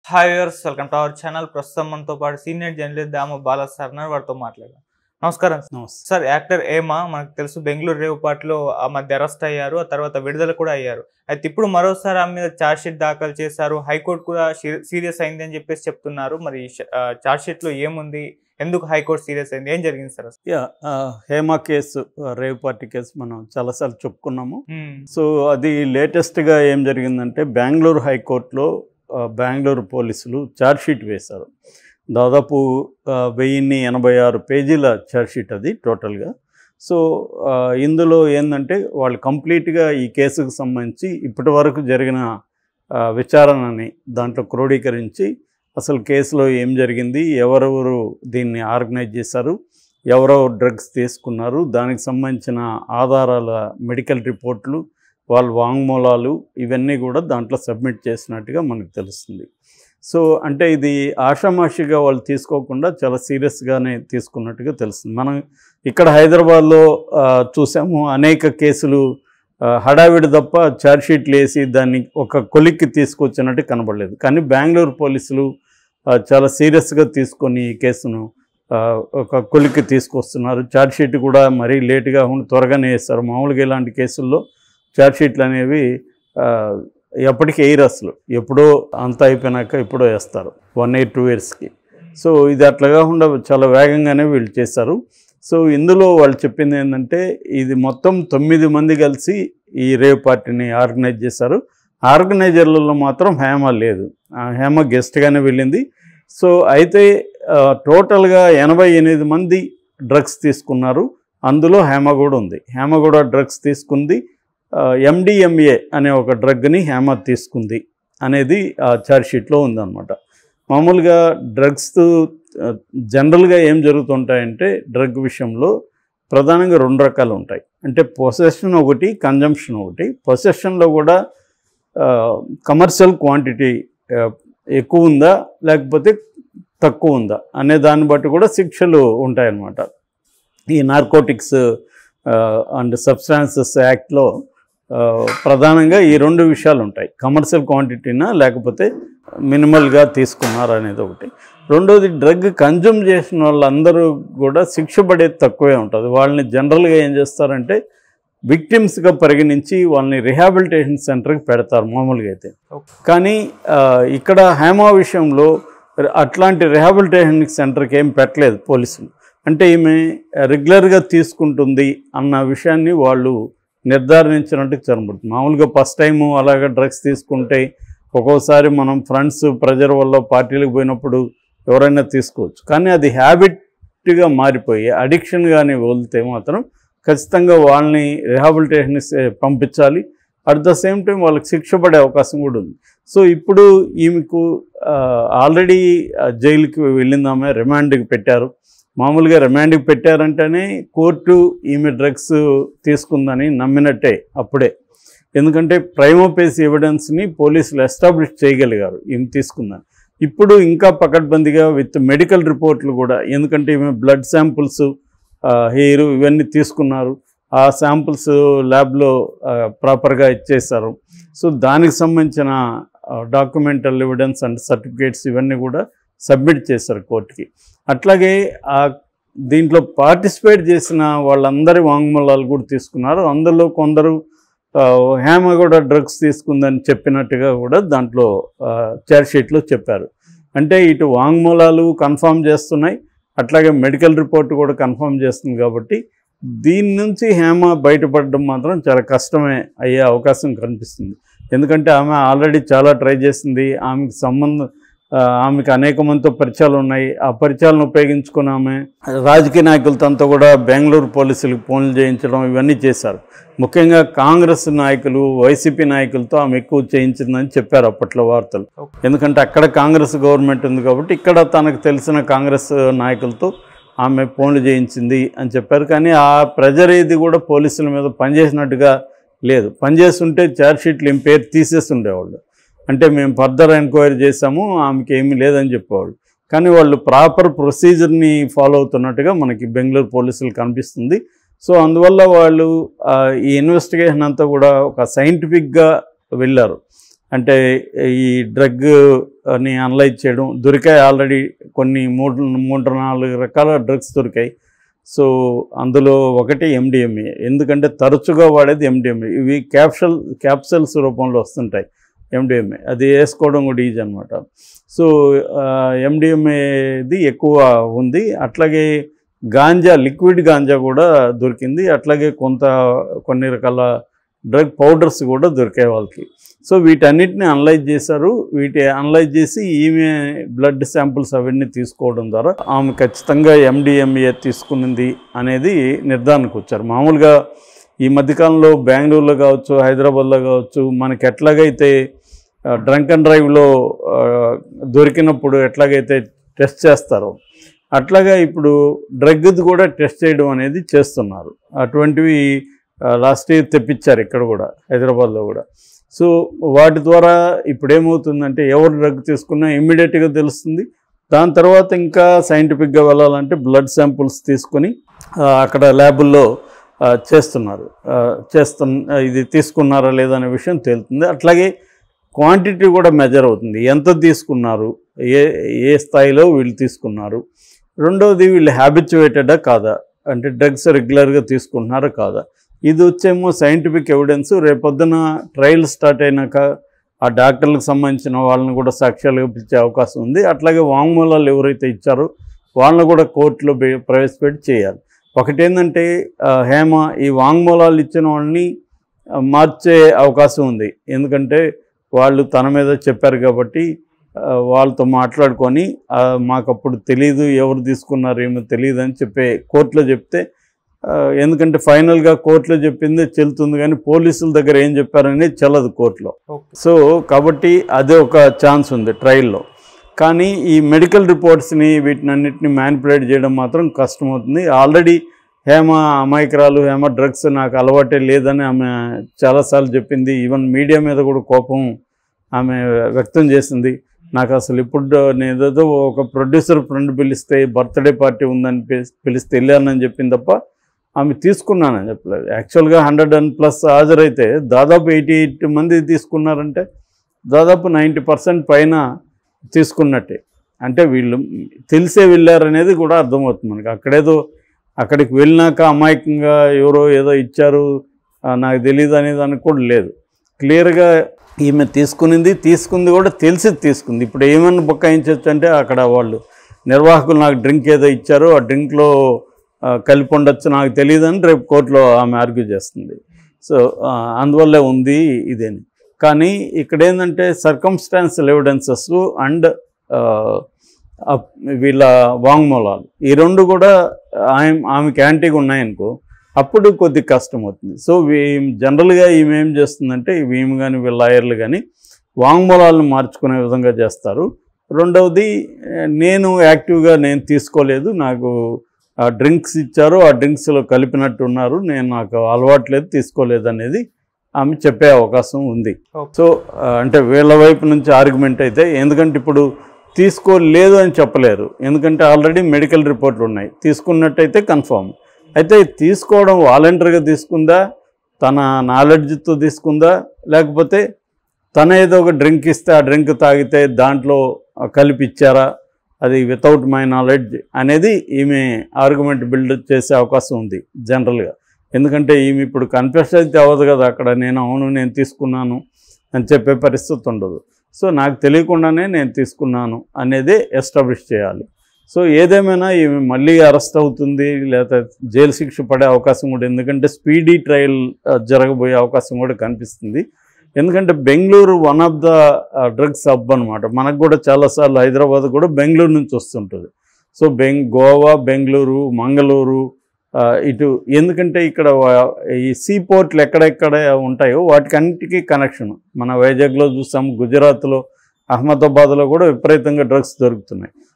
Hi viewers welcome to our channel ప్రస్తుతం మనతో పాటు senior journalist Dama Bala sir ఉన్నారు వారితో మాట్లాడదాం నమస్కారం సార్. నమస్తే సార్ యాక్టర్ ఏమా మనకు తెలుసు బెంగళూరు రేవు పాటలో ఆ మధ్య అరెస్ట్ అయ్యారు ఆ తర్వాత విడుదల కూడా అయ్యారు అయితే ఇప్పుడు మరోసారి ఆమె మీద ఛార్జ్ షీట్ దాఖలు చేశారు హైకోర్టు కూడా సీరియస్ అయింది అని చెప్పేసి చెప్తున్నారు మరి ఛార్జ్ షీట్ లో ఏముంది ఎందుకు హైకోర్టు సీరియస్ అయింది ఏం జరిగింది సార్ అసలు యా ఆ, హేమ కేసు ఆ, రేవ్ పార్టీ కేసు మనం చాలాసార్లు చెప్పుకున్నాము మ్మ్. సో అది లేటెస్ట్గా ఏం జరిగిందంటే బెంగళూరు హైకోర్టులో ఆ, బెంగళూరు పోలీసులు ఛార్జ్షీట్ వేశారు దాదాపు ఆ, వెయ్యిన్ని ఎనభై ఆరు పేజీల ఛార్జ్షీట్ అది టోటల్గా సో ఆ, ఇందులో ఏంటంటే వాళ్ళు కంప్లీట్గా ఈ కేసుకు సంబంధించి ఇప్పటి వరకు జరిగిన ఆ, విచారణని దాంట్లో క్రోడీకరించి అసలు కేసులో ఏం జరిగింది ఎవరెవరు దీన్ని ఆర్గనైజ్ చేశారు ఎవరెవరు డ్రగ్స్ తీసుకున్నారు దానికి సంబంధించిన ఆధారాల మెడికల్ రిపోర్ట్లు వాళ్ళ వాంగ్మూలాలు ఇవన్నీ కూడా దాంట్లో సబ్మిట్ చేసినట్టుగా మనకు తెలుస్తుంది సో అంటే ఇది ఆషామాషిగా వాళ్ళు తీసుకోకుండా చాలా సీరియస్గానే తీసుకున్నట్టుగా తెలుస్తుంది మనం ఇక్కడ హైదరాబాద్లో ఆ, చూసాము అనేక కేసులు ఆ, హడావిడి తప్ప ఛార్జ్షీట్లు వేసి దాన్ని ఒక కొలిక్కి తీసుకొచ్చినట్టు కనబడలేదు కానీ బెంగళూరు పోలీసులు ఆ, చాలా సీరియస్గా తీసుకొని ఈ కేసును ఆ, ఒక కొలిక్కి తీసుకొస్తున్నారు ఛార్జ్షీట్ కూడా మరీ లేటుగా ఉండి త్వరగానే వేస్తారు మామూలుగా ఇలాంటి కేసుల్లో ఛార్జ్షీట్లు అనేవి ఆ, ఎప్పటికీ వేయరు అసలు ఎప్పుడో అంతా అయిపోయినాక ఎప్పుడో వేస్తారు వన్ ఇయర్ టూ ఇయర్స్కి సో ఇది అట్లా కాకుండా చాలా వేగంగానే వీళ్ళు చేశారు సో ఇందులో వాళ్ళు చెప్పింది ఏంటంటే ఇది మొత్తం తొమ్మిది మంది కలిసి ఈ రేవ్ పార్టీని ఆర్గనైజ్ చేశారు ఆర్గనైజర్లలో మాత్రం హేమ లేదు ఆ హేమ గెస్ట్గానే వెళ్ళింది సో అయితే ఆ, టోటల్గా ఎనభై ఎనిమిది మంది డ్రగ్స్ తీసుకున్నారు అందులో హేమ కూడా ఉంది హేమ కూడా డ్రగ్స్ తీసుకుంది ఎండిఎంఏ అనే ఒక డ్రగ్ని హేమ తీసుకుంది అనేది ఆ ఛార్జ్షీట్లో ఉందన్నమాట మామూలుగా డ్రగ్స్ జనరల్గా ఏం జరుగుతుంటాయంటే డ్రగ్ విషయంలో ప్రధానంగా రెండు రకాలు ఉంటాయి అంటే పొసెషన్ ఒకటి కన్జంప్షన్ ఒకటి పొసెషన్లో కూడా కమర్షియల్ క్వాంటిటీ ఎక్కువ ఉందా లేకపోతే తక్కువ ఉందా అనే దాన్ని బట్టి కూడా శిక్షలు ఉంటాయన్నమాట ఈ నార్కోటిక్స్ అండ్ సబ్స్టాన్సెస్ యాక్ట్లో ఆ, ప్రధానంగా ఈ రెండు విషయాలు ఉంటాయి కమర్షియల్ క్వాంటిటీనా లేకపోతే మినిమల్గా తీసుకున్నారు అనేది ఒకటి రెండోది డ్రగ్ కన్జ్యూమ్ చేసిన వాళ్ళందరూ కూడా శిక్ష పడేది తక్కువే ఉంటుంది వాళ్ళని జనరల్గా ఏం చేస్తారంటే విక్టిమ్స్గా పరిగణించి వాళ్ళని రిహాబిలిటేషన్ సెంటర్కి పెడతారు మామూలుగా అయితే Okay. కానీ ఆ, ఇక్కడ హేమా విషయంలో అట్లాంటి రిహాబిలిటేషన్ సెంటర్కి ఏం పెట్టలేదు పోలీసులు అంటే ఈమె రెగ్యులర్గా తీసుకుంటుంది అన్న విషయాన్ని వాళ్ళు నిర్ధారించినట్టు కనబడుతుంది మామూలుగా ఫస్ట్ టైము అలాగ డ్రగ్స్ తీసుకుంటే ఒక్కోసారి మనం ఫ్రెండ్స్ ప్రెజర్ వల్ల పార్టీలకు పోయినప్పుడు ఎవరైనా తీసుకోవచ్చు కానీ అది హ్యాబిట్గా మారిపోయి అడిక్షన్ కానీ వదిలితే మాత్రం ఖచ్చితంగా వాళ్ళని రిహాబిలిటేషన్ పంపించాలి అట్ ద సేమ్ టైం వాళ్ళకి శిక్ష పడే అవకాశం కూడా ఉంది సో ఇప్పుడు ఈమెకు ఆల్రెడీ జైలుకి వెళ్ళిందామే రిమాండ్కి పెట్టారు మామూలుగా రిమాండ్కి పెట్టారంటేనే కోర్టు ఈమె డ్రగ్స్ తీసుకుందని నమ్మినట్టే అప్పుడే ఎందుకంటే ప్రైమోపేసి ఎవిడెన్స్ని పోలీసులు ఎస్టాబ్లిష్ చేయగలిగారు ఈమె తీసుకుందని ఇప్పుడు ఇంకా పకడ్బందీగా విత్ మెడికల్ రిపోర్ట్లు కూడా ఎందుకంటే ఈమె బ్లడ్ శాంపుల్స్ హెయిర్ ఇవన్నీ తీసుకున్నారు ఆ శాంపుల్స్ ల్యాబ్లో ప్రాపర్గా ఇచ్చేశారు సో దానికి సంబంధించిన డాక్యుమెంటల్ ఎవిడెన్స్ అండ్ సర్టిఫికేట్స్ ఇవన్నీ కూడా సబ్మిట్ చేశారు కోర్టుకి అట్లాగే ఆ దీంట్లో పార్టిసిపేట్ చేసిన వాళ్ళందరి వాంగ్మూలాలు కూడా తీసుకున్నారు అందులో కొందరు ఆ, హేమ కూడా డ్రగ్స్ తీసుకుందని చెప్పినట్టుగా కూడా దాంట్లో షీట్లో చెప్పారు అంటే ఇటు వాంగ్మూలాలు కన్ఫర్మ్ చేస్తున్నాయి అట్లాగే మెడికల్ రిపోర్ట్ కూడా కన్ఫర్మ్ చేస్తుంది కాబట్టి దీని నుంచి హేమ బయటపడడం మాత్రం చాలా కష్టమే అయ్యే అవకాశం కనిపిస్తుంది ఎందుకంటే ఆమె ఆల్రెడీ చాలా ట్రై చేసింది ఆమెకు సంబంధం ఆ, ఆమెకు అనేక మందితో పరిచయాలు ఉన్నాయి ఆ పరిచయాలను ఉపయోగించుకుని ఆమె రాజకీయ నాయకులతో కూడా బెంగళూరు పోలీసులకు ఫోన్లు చేయించడం ఇవన్నీ చేశారు ముఖ్యంగా కాంగ్రెస్ నాయకులు వైసీపీ నాయకులతో ఆమె ఎక్కువ చేయించిందని చెప్పారు అప్పట్లో వార్తలు Okay. ఎందుకంటే అక్కడ కాంగ్రెస్ గవర్నమెంట్ ఉంది కాబట్టి ఇక్కడ తనకు తెలిసిన కాంగ్రెస్ నాయకులతో ఆమె ఫోన్లు చేయించింది అని చెప్పారు కానీ ఆ ప్రెజర్ ఏది కూడా పోలీసుల మీద పనిచేసినట్టుగా లేదు పనిచేస్తుంటే ఛార్జ్షీట్లు ఏం పేరు తీసేసి ఉండేవాళ్ళు అంటే మేము ఫర్దర్ ఎంక్వైరీ చేసాము ఆమెకి ఏమీ లేదని చెప్పేవాళ్ళు కానీ వాళ్ళు ప్రాపర్ ప్రొసీజర్ని ఫాలో అవుతున్నట్టుగా మనకి బెంగళూరు పోలీసులు కనిపిస్తుంది సో అందువల్ల వాళ్ళు ఆ, ఈ ఇన్వెస్టిగేషన్ అంతా కూడా ఒక సైంటిఫిక్గా వెళ్ళారు అంటే ఈ డ్రగ్ ని అనలైజ్ చేయడం దొరికాయి ఆల్రెడీ కొన్ని మూడు మూడు నాలుగు రకాల డ్రగ్స్ దొరికాయి సో అందులో ఒకటి ఎండిఎంఏ ఎందుకంటే తరచుగా వాడేది ఎండిఎంఏ ఇవి క్యాప్సల్ క్యాప్సల్స్ రూపంలో వస్తుంటాయి ఎండిఎంఏ అది వేసుకోవడం కూడా ఈజీ అనమాట సో ఎండిఎంఏది ఎక్కువ ఉంది అట్లాగే గాంజా లిక్విడ్ గాంజా కూడా దొరికింది అట్లాగే కొంత కొన్ని రకాల డ్రగ్ పౌడర్స్ కూడా దొరికాయి వాళ్ళకి సో వీటన్నిటిని అనలైజ్ చేశారు వీటి అనలైజ్ చేసి ఈమె బ్లడ్ శాంపుల్స్ అవన్నీ తీసుకోవడం ద్వారా ఆమె ఖచ్చితంగా ఎండిఎంఏ తీసుకున్నది అనేది నిర్ధారణకు వచ్చారు మామూలుగా ఈ మధ్యకాలంలో బెంగళూరులో కావచ్చు హైదరాబాద్లో కావచ్చు మనకి ఎట్లాగైతే డ్రంక్ అండ్ డ్రైవ్లో దొరికినప్పుడు ఎట్లాగైతే టెస్ట్ చేస్తారో అట్లాగా ఇప్పుడు డ్రగ్ది కూడా టెస్ట్ చేయడం అనేది చేస్తున్నారు అటువంటివి లాస్ట్ ఇయర్ తెప్పించారు ఇక్కడ కూడా హైదరాబాద్లో కూడా సో వాటి ద్వారా ఇప్పుడు ఏమవుతుందంటే ఎవరు డ్రగ్ తీసుకున్నా ఇమ్మీడియట్గా తెలుస్తుంది దాని తర్వాత ఇంకా సైంటిఫిక్గా వెళ్ళాలంటే బ్లడ్ శాంపుల్స్ తీసుకొని ఆ, అక్కడ ల్యాబుల్లో ఆ, చేస్తున్నారు ఆ, చేస్తున్న ఇది తీసుకున్నారా లేదా అనే విషయం తేలుతుంది అట్లాగే క్వాంటిటీ కూడా మెజర్ అవుతుంది ఎంత తీసుకున్నారు ఏ ఏ స్థాయిలో వీళ్ళు తీసుకున్నారు రెండవది వీళ్ళు హ్యాబిచువేటెడా కాదా అంటే డ్రగ్స్ రెగ్యులర్గా తీసుకుంటున్నారా కాదా ఇది వచ్చేమో సైంటిఫిక్ ఎవిడెన్స్ రేపొద్దున ట్రయల్ స్టార్ట్ అయినాక ఆ డాక్టర్లకు సంబంధించిన వాళ్ళని కూడా సాక్ష్యాలుగా పిలిచే అవకాశం ఉంది అట్లాగే వాంగ్మూలాలు ఎవరైతే ఇచ్చారో వాళ్ళని కూడా కోర్టులో బే- ప్రవేశపెట్టి చేయాలి ఒకటి ఏంటంటే ఆ, హేమ ఈ వాంగ్మూలాలు ఇచ్చిన వాళ్ళని ఆ, మార్చే అవకాశం ఉంది ఎందుకంటే వాళ్ళు తన మీద చెప్పారు కాబట్టి ఆ, వాళ్ళతో మాట్లాడుకొని ఆ, మాకు అప్పుడు తెలియదు ఎవరు తీసుకున్నారు ఏమో తెలియదు అని చెప్పే కోర్టులో చెప్తే ఆ, ఎందుకంటే ఫైనల్గా కోర్టులో చెప్పిందే చెల్లుతుంది కానీ పోలీసుల దగ్గర ఏం చెప్పారని చెల్లదు కోర్టులో ఓకే సో కాబట్టి అదే ఒక ఛాన్స్ ఉంది ట్రయల్లో కానీ ఈ మెడికల్ రిపోర్ట్స్ని వీటిని అన్నిటిని మ్యానిపులేట్ చేయడం మాత్రం కష్టమవుతుంది ఆల్రెడీ హేమ అమాయకురాలు హేమ డ్రగ్స్ నాకు అలవాటే లేదని ఆమె చాలాసార్లు చెప్పింది ఈవెన్ మీడియా మీద కూడా కోపం ఆమె వ్యక్తం చేసింది నాకు అసలు ఇప్పుడు నేను ఏదో ఒక ప్రొడ్యూసర్ ఫ్రెండ్ పిలిస్తే బర్త్డే పార్టీ ఉందని పి- పిలిస్తే వెళ్ళానని చెప్పింది తప్ప ఆమె తీసుకున్నానని చెప్పలేదు యాక్చువల్గా హండ్రెడ్ అండ్ ప్లస్ హాజరైతే దాదాపు ఎయిటీ ఎయిట్ మంది తీసుకున్నారంటే దాదాపు నైంటీ పర్సెంట్ పైన తీసుకున్నట్టే అంటే వీళ్ళు తెలిసే వెళ్ళారనేది కూడా అర్థమవుతుంది మనకి అక్కడేదో అక్కడికి వెళ్ళినాక అమాయకంగా ఎవరో ఏదో ఇచ్చారు ఆ, నాకు తెలియదు అనేది అని కూడా లేదు క్లియర్గా ఈమె తీసుకునింది తీసుకుంది కూడా తెలిసి తీసుకుంది ఇప్పుడు ఏమన్నా బుక్కాయించవచ్చు అంటే అక్కడ వాళ్ళు నిర్వాహకులు నాకు డ్రింక్ ఏదో ఇచ్చారో ఆ డ్రింక్లో ఆ, కలిపి ఉండొచ్చు నాకు తెలియదని రేపు కోర్టులో ఆమె ఆర్గ్యూ చేస్తుంది సో ఆ, అందువల్లే ఉంది ఇదేని కానీ ఇక్కడ ఏంటంటే సర్కమ్స్టాన్షియల్ ఎవిడెన్సెస్ అండ్ వీళ్ళ వాంగ్మూలాలు ఈ రెండు కూడా ఆమె ఆమెకి యాంటీగా ఉన్నాయనుకో అప్పుడు కొద్ది కష్టం అవుతుంది సో జనరల్గా ఈమె ఏం చేస్తుందంటే ఈమె కానీ వీళ్ళ లాయర్లు కానీ వాంగ్మూలాలను మార్చుకునే విధంగా చేస్తారు రెండవది ఆ, నేను యాక్టివ్గా నేను తీసుకోలేదు నాకు ఆ డ్రింక్స్ ఇచ్చారు ఆ డ్రింక్స్లో కలిపినట్టు ఉన్నారు నేను నాకు అలవాట్లేదు తీసుకోలేదు అనేది ఆమె చెప్పే అవకాశం ఉంది ఓకే. సో ఆ, అంటే వీళ్ళ వైపు నుంచి ఆర్గ్యుమెంట్ అయితే ఎందుకంటే ఇప్పుడు తీసుకోలేదు అని చెప్పలేరు ఎందుకంటే ఆల్రెడీ మెడికల్ రిపోర్ట్లు ఉన్నాయి తీసుకున్నట్టయితే కన్ఫర్మ్ అయితే తీసుకోవడం వాలంటరీగా తీసుకుందా తన నాలెడ్జ్తో తీసుకుందా లేకపోతే తన ఏదో ఒక డ్రింక్ ఇస్తే ఆ డ్రింక్ తాగితే దాంట్లో కలిపి ఇచ్చారా అది వితౌట్ మై నాలెడ్జ్ అనేది ఈమె ఆర్గ్యుమెంట్ బిల్డ్ చేసే అవకాశం ఉంది జనరల్గా ఎందుకంటే ఈమె ఇప్పుడు కన్ఫెస్ అయితే అవ్వదు కదా అక్కడ నేను అవును నేను తీసుకున్నాను అని చెప్పే పరిస్థితి ఉండదు సో నాకు తెలియకుండానే నేను తీసుకున్నాను అనేదే ఎస్టాబ్లిష్ చేయాలి సో ఏదేమైనా ఈమె మళ్ళీ అరెస్ట్ అవుతుంది లేదా జైలు శిక్ష పడే అవకాశం కూడా ఎందుకంటే స్పీడీ ట్రయల్ ఆ, జరగబోయే అవకాశం కూడా కనిపిస్తుంది ఎందుకంటే Bengaluru one of the drugs hub అనమాట మనకు కూడా చాలాసార్లు హైదరాబాద్ కూడా బెంగళూరు నుంచి వస్తుంటుంది సో బెంగ్ గోవా బెంగళూరు మంగళూరు ఆ, ఇటు ఎందుకంటే ఇక్కడ వా- ఈ సీ పోర్ట్లు ఎక్కడెక్కడ ఉంటాయో వాటికి అన్నిటికీ కనెక్షన్ మన వైజాగ్లో చూసాం గుజరాత్లో అహ్మదాబాద్లో కూడా విపరీతంగా డ్రగ్స్ దొరుకుతున్నాయి